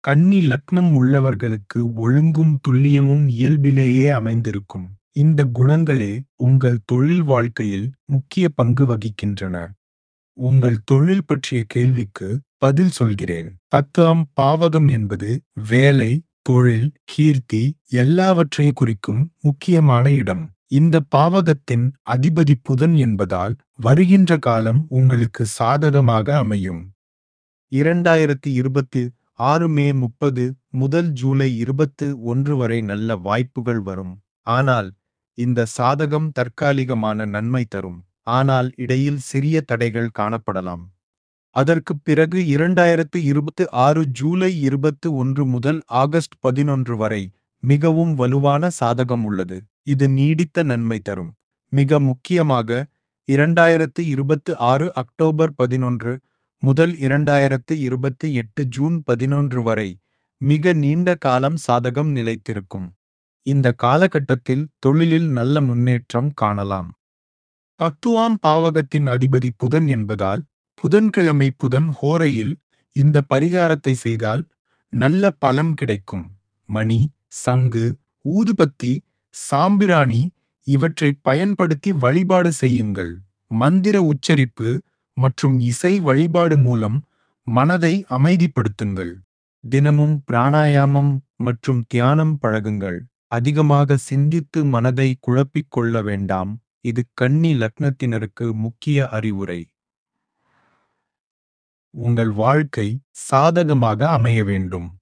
கன்னி லக்னம் உள்ளவர்களுக்கு ஒழுங்கும் துல்லியமும் இயல்பிலேயே அமைந்திருக்கும் இந்த குணங்களே உங்கள் தொழில் வாழ்க்கையில் முக்கிய பங்கு வகிக்கின்றன உங்கள் தொழில் பற்றிய கேள்விக்கு பதில் சொல்கிறேன் பத்தாம் பாவகம் என்பது வேலை தொழில் கீர்த்தி எல்லாவற்றையும் குறிக்கும் முக்கியமான இடம் இந்த பாவகத்தின் அதிபதி புதன் என்பதால் வருகின்ற காலம் உங்களுக்கு சாதகமாக அமையும் இரண்டாயிரத்தி இருபத்தி ஆறு மே முப்பது முதல் ஜூலை இருபத்து ஒன்று வரை நல்ல வாய்ப்புகள் வரும் ஆனால் இந்த சாதகம் தற்காலிகமான நன்மை தரும் ஆனால் இடையில் சிறிய தடைகள் காணப்படலாம் அதற்கு பிறகு இரண்டாயிரத்து இருபத்து ஆறு ஜூலை இருபத்து ஒன்று முதல் ஆகஸ்ட் பதினொன்று வரை மிகவும் வலுவான சாதகம் உள்ளது இது நீடித்த நன்மை தரும் மிக முக்கியமாக இரண்டாயிரத்து இருபத்து ஆறு அக்டோபர் பதினொன்று முதல் இரண்டாயிரத்து இருபத்தி எட்டு ஜூன் பதினொன்று வரை மிக நீண்ட காலம் சாதகம் நிலைத்திருக்கும் இந்த காலகட்டத்தில் தொழிலில் நல்ல முன்னேற்றம் காணலாம் பத்துவாம் பாவகத்தின் அதிபதி புதன் என்பதால் புதன்கிழமை புதன் ஹோரையில் இந்த பரிகாரத்தை செய்தால் நல்ல பலன் கிடைக்கும் மணி சங்கு ஊதுபத்தி சாம்பிராணி இவற்றை பயன்படுத்தி வழிபாடு செய்யுங்கள் மந்திர உச்சரிப்பு மற்றும் இசை வழிபாடு மூலம் மனதை அமைதிப்படுத்துங்கள் தினமும் பிராணாயாமம் மற்றும் தியானம் பழகுங்கள் அதிகமாக சிந்தித்து மனதை குழப்பிக் கொள்ள வேண்டாம் இது கன்னி லக்னத்தினருக்கு முக்கிய அறிவுரை உங்கள் வாழ்க்கை சாதகமாக அமைய வேண்டும்